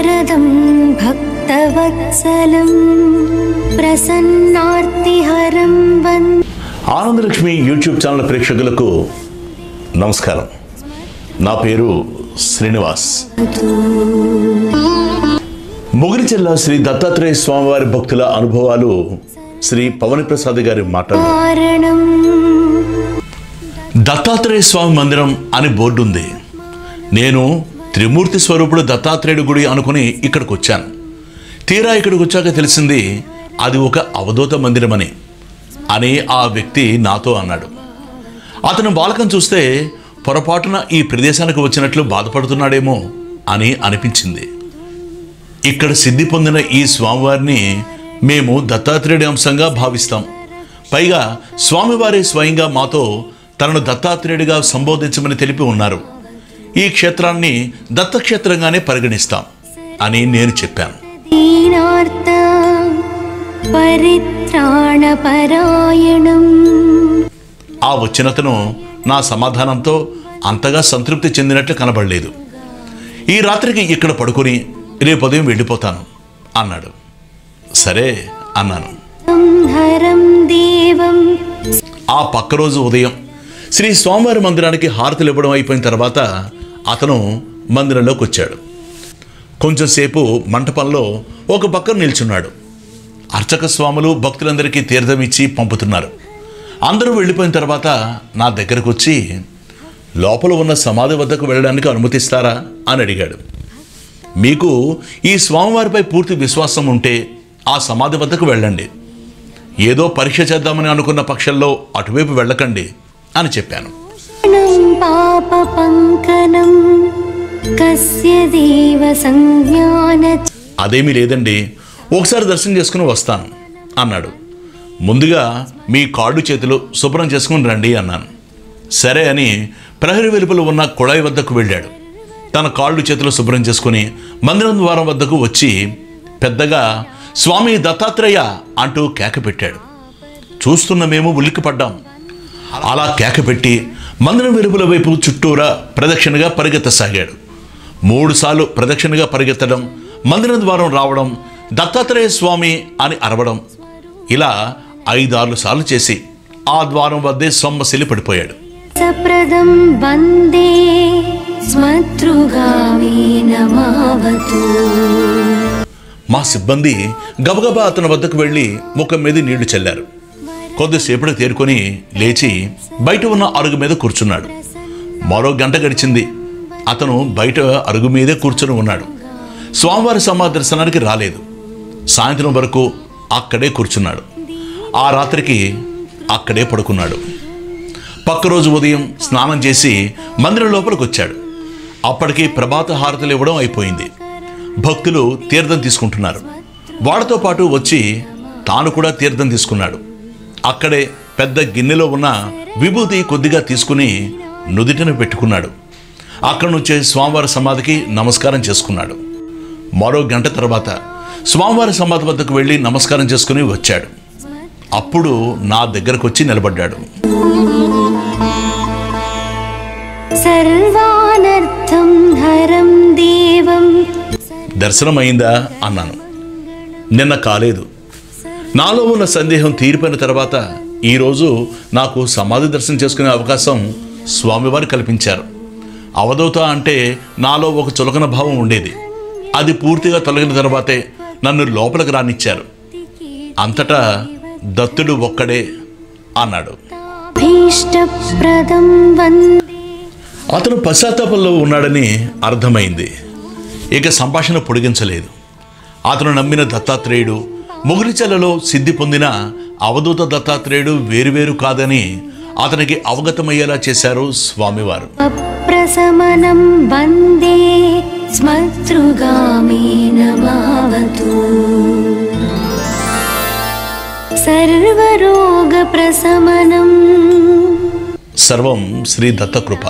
वरदं भक्तवत्सलं प्रसन्नार्तिहरं वन्दे Anandalakshmi YouTube channel ప్రేక్షకులకు నమస్కారం నా పేరు శ్రీనివాస్ ముగిరిచెల్ల శ్రీ దత్తాత్రేయ స్వామివారి భక్తుల అనుభవాలు శ్రీ పవన్ ప్రసాద్ గారి మాటలు कारणम् దత్తాత్రేయ స్వామి మందిరం అని బోర్డు ఉంది నేను త్రిమూర్తి స్వరూపుడు దత్తాత్రేయుడు గుడి అనుకుని ఇక్కడికి వచ్చాను తీరా ఇక్కడికి వచ్చాక తెలిసింది అది ఒక అవధూత మందిరమని అని ఆ వ్యక్తి నాతో అన్నాడు అతను బాలకం చూస్తే పొరపాటున ఈ ప్రదేశానికి వచ్చినట్లు బాధపడుతున్నాడేమో అని అనిపించింది ఇక్కడ సిద్ధి పొందిన ఈ స్వామివారిని మేము దత్తాత్రేయుడి అంశంగా భావిస్తాం పైగా స్వామివారి స్వయంగా మాతో తనను దత్తాత్రేయుడిగా సంబోధించమని తెలిపి ఉన్నారు ఈ క్షేత్రాన్ని దత్తక్షేత్రంగానే పరిగణిస్తాం అని నేను చెప్పాను दीनार्त परित्राणपरायणम् ఆ వచ్చినతను నా సమాధానంతో అంతగా సంతృప్తి చెందినట్లు కనబడలేదు ఈ రాత్రికి ఇక్కడ పడుకొని రేపు ఉదయం వెళ్ళిపోతాను అన్నాడు సరే అన్నాను హరం దేవం ఆ పక్క రోజు ఉదయం శ్రీ స్వామివారి మందిరానికి హారతులు ఇవ్వడం అయిపోయిన తర్వాత అతను మందిరంలోకి వచ్చాడు కొంచెంసేపు మంటపంలో ఒక పక్కన నిల్చున్నాడు అర్చక స్వాములు భక్తులందరికీ తీర్థం ఇచ్చి పంపుతున్నారు అందరూ వెళ్ళిపోయిన తర్వాత నా దగ్గరకు వచ్చి లోపల ఉన్న సమాధి వద్దకు వెళ్ళడానికి అనుమతిస్తారా అని అడిగాడు మీకు ఈ స్వామివారిపై పూర్తి విశ్వాసం ఉంటే ఆ సమాధి వద్దకు వెళ్ళండి ఏదో పరీక్ష చేద్దామని అనుకున్న పక్షంలో అటువైపు వెళ్ళకండి అని చెప్పాను పాప పంకనం కస్య దేవ సంజ్ఞాన అదేమీ లేదండి ఒకసారి దర్శనం చేసుకుని వస్తాను అన్నాడు ముందుగా మీ కాళ్ళు చేతులు శుభ్రం చేసుకుని రండి అన్నాను సరే అని ప్రహరి వెలుపల ఉన్న కుళాయి వద్దకు వెళ్ళాడు తన కాళ్ళు చేతులు శుభ్రం చేసుకుని మందిరం ద్వారం వద్దకు వచ్చి పెద్దగా స్వామి దత్తాత్రేయ అంటూ కేక పెట్టాడు చూస్తున్న మేము ఉలిక్కిపడ్డాం అలా కేక పెట్టి మందిరం వెలుపల వైపు చుట్టూరా ప్రదక్షిణగా పరిగెత్తసాగాడు మూడుసార్లు ప్రదక్షిణగా పరిగెత్తడం మందిరం ద్వారం రావడం దత్తాత్రేయ స్వామి అని అరవడం ఇలా ఐదారు సార్లు చేసి ఆ ద్వారం వద్దే సొమ్మసిలి పడిపోయాడు సప్రదం వందే స్మతృగామి నమావతు మా సిబ్బంది గబగబా అతని వద్దకు వెళ్ళి ముఖం మీద నీళ్లు చల్లారు కొద్దిసేపటికి తేరుకొని లేచి బయట ఉన్న అరుగు మీద కూర్చున్నాడు మరో గంట గడిచింది అతను బయట అరుగు మీదే కూర్చుని ఉన్నాడు స్వామివారి సమాధి దర్శనానికి రాలేదు సాయంత్రం వరకు అక్కడే కూర్చున్నాడు ఆ రాత్రికి అక్కడే పడుకున్నాడు పక్క రోజు ఉదయం స్నానం చేసి మందిరం లోపలికి వచ్చాడు అప్పటికి ప్రభాత హారతులు ఇవ్వడం అయిపోయింది భక్తులు తీర్థం తీసుకుంటున్నారు వాళ్ళతో పాటు వచ్చి తాను కూడా తీర్థం తీసుకున్నాడు అక్కడే పెద్ద గిన్నెలో ఉన్న విభూతి కొద్దిగా తీసుకుని నుదిటిన పెట్టుకున్నాడు అక్కడి నుంచే స్వామివారి సమాధికి నమస్కారం చేసుకున్నాడు మరో గంట తర్వాత స్వామివారి సమాధి వద్దకు వెళ్ళి నమస్కారం చేసుకుని వచ్చాడు అప్పుడు నా దగ్గరకు వచ్చి నిలబడ్డాడు సర్వానర్థం హరం దేవం దర్శనం అయిందా అన్నాను నిన్న కాలేదు నాలో ఉన్న సందేహం తీరిపోయిన తర్వాత ఈరోజు నాకు సమాధి దర్శనం చేసుకునే అవకాశం స్వామివారు కల్పించారు అవధూత అంటే నాలో ఒక చులకన భావం ఉండేది అది పూర్తిగా తొలగిన తర్వాతే నన్ను లోపలికి రానిచ్చారు అంతటా దత్తుడు ఒక్కడే అన్నాడు భీష్టప్రదం వందే అతను పశ్చాత్తాపంలో ఉన్నాడని అర్థమైంది ఇక సంభాషణ పొడిగించలేదు అతను నమ్మిన దత్తాత్రేయుడు ముగిరిచెలలో సిద్ధి పొందిన అవధూత దత్తాత్రేయుడు వేరువేరు కాదని అతనికి అవగతమయ్యేలా చేశారు స్వామివారు అప్రశమనం వందే స్మతృగామి నమావతు సర్వరోగ ప్రశమనం సర్వం శ్రీ దత్తకృప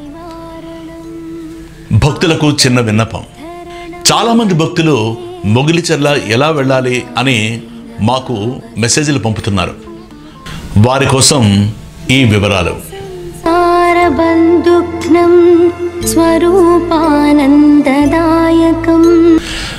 భక్తులకు చిన్న విన్నపం చాలామంది భక్తులు మొగిలిచెర్ల ఎలా వెళ్ళాలి అని మాకు మెసేజ్లు పంపుతున్నారు వారి కోసం ఈ వివరాలు సారబంధుఘ్నం స్వరూపానందదాయకం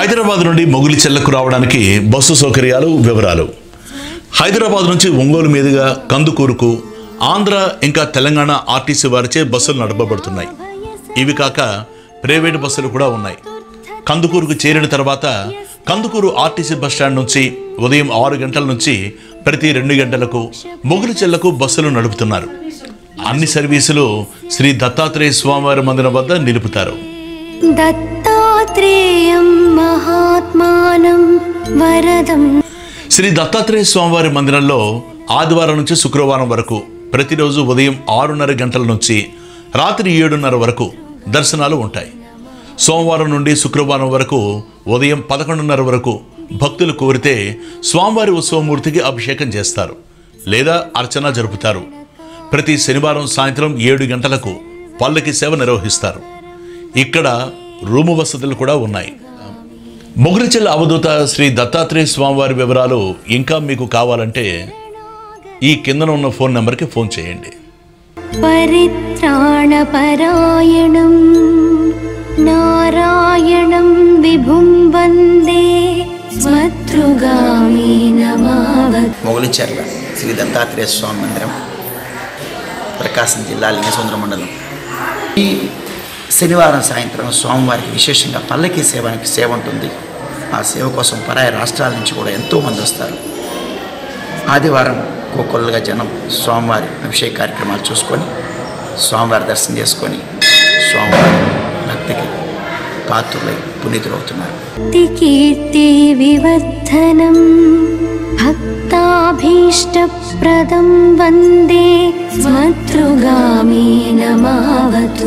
హైదరాబాద్ నుండి మొగులి చెల్లకు రావడానికి బస్సు సౌకర్యాలు వివరాలు హైదరాబాద్ నుంచి ఒంగోలు మీదుగా కందుకూరుకు ఆంధ్ర ఇంకా తెలంగాణ ఆర్టీసీ వారిచే బస్సులు నడపబడుతున్నాయి ఇవి కాక ప్రైవేట్ బస్సులు కూడా ఉన్నాయి కందుకూరుకు చేరిన తర్వాత కందుకూరు ఆర్టీసీ బస్ స్టాండ్ నుంచి ఉదయం ఆరు గంటల నుంచి ప్రతి రెండు గంటలకు మొగులి చెల్లకు బస్సులు నడుపుతున్నారు అన్ని సర్వీసులు శ్రీ దత్తాత్రేయ స్వామివారి మందిరం వద్ద నిలుపుతారు दत्तात्रेयं महात्मानं वरदं శ్రీ దత్తాత్రేయ స్వామివారి మందిరంలో ఆదివారం నుంచి శుక్రవారం వరకు ప్రతిరోజు ఉదయం ఆరున్నర గంటల నుంచి రాత్రి ఏడున్నర వరకు దర్శనాలు ఉంటాయి సోమవారం నుండి శుక్రవారం వరకు ఉదయం పదకొండున్నర వరకు భక్తులు కోరితే స్వామివారి ఉత్సవమూర్తికి అభిషేకం చేస్తారు లేదా అర్చన జరుపుతారు ప్రతి శనివారం సాయంత్రం ఏడు గంటలకు పల్లకి సేవ నిర్వహిస్తారు ఇక్కడ రూము వసతులు కూడా ఉన్నాయి మొగురిచెల్ల అవధూత శ్రీ దత్తాత్రేయ స్వామివారి వివరాలు ఇంకా మీకు కావాలంటే ఈ కిందన ఉన్న ఫోన్ నెంబర్కి ఫోన్ చేయండి परित्राणपरायणं नारायणं विभुं वन्दे स्वतृगामी नमावत् మొగలిచెర్ల శ్రీ దత్తాత్రేయ స్వామి మందిరం ప్రకాశం జిల్లా లింగసముద్ర మండలం ఈ శనివారం సాయంత్రం స్వామివారికి విశేషంగా పల్లకి సేవానికి సేవ ఉంటుంది ఆ సేవ కోసం పరాయి రాష్ట్రాల నుంచి కూడా ఎంతోమంది వస్తారు ఆదివారం కోకొల్లుగా జనం స్వామివారి అభిషేక కార్యక్రమాలు చూసుకొని స్వామివారి దర్శనం చేసుకొని స్వామివారి భక్తికి పాత్రులై పునీతులవుతున్నారు कीर्तिविवर्धनं भक्ताभीष्टप्रदं वन्दे स्वतृगामी नमावतु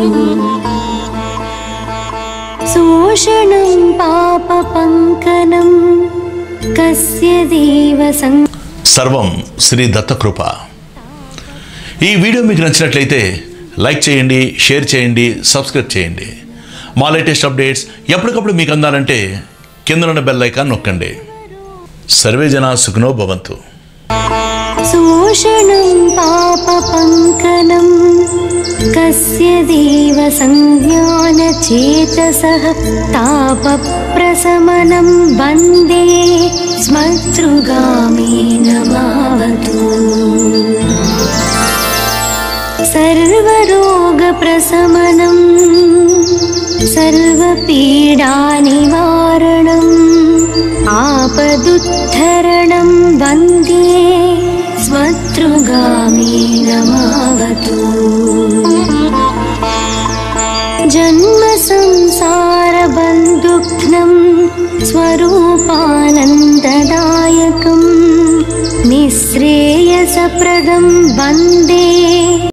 शोषणं पापपङ्कनं कस्य देव सङ् సర్వం శ్రీ దత్తకృప ఈ వీడియో మీకు నచ్చినట్లయితే లైక్ చేయండి షేర్ చేయండి సబ్స్క్రైబ్ చేయండి మా లేటెస్ట్ అప్డేట్స్ ఎప్పటికప్పుడు మీకు అందాలంటే కింద ఉన్న బెల్ ఐకాన్ నొక్కండి సర్వే జనా సుఖనో భవంతు शोषणं पापपङ्कनं कस्य देव संज्ञानचेतसः तापप्रशमनं वन्दे स्मतृगामी नमावतु सर्वरोगप्रशमनं सर्वपीडानिवारणम् आपदुत्थरणं वन्दे स्वतृगामी नमावतु जन्मसंसारबन्धुघ्नं स्वरूपानन्द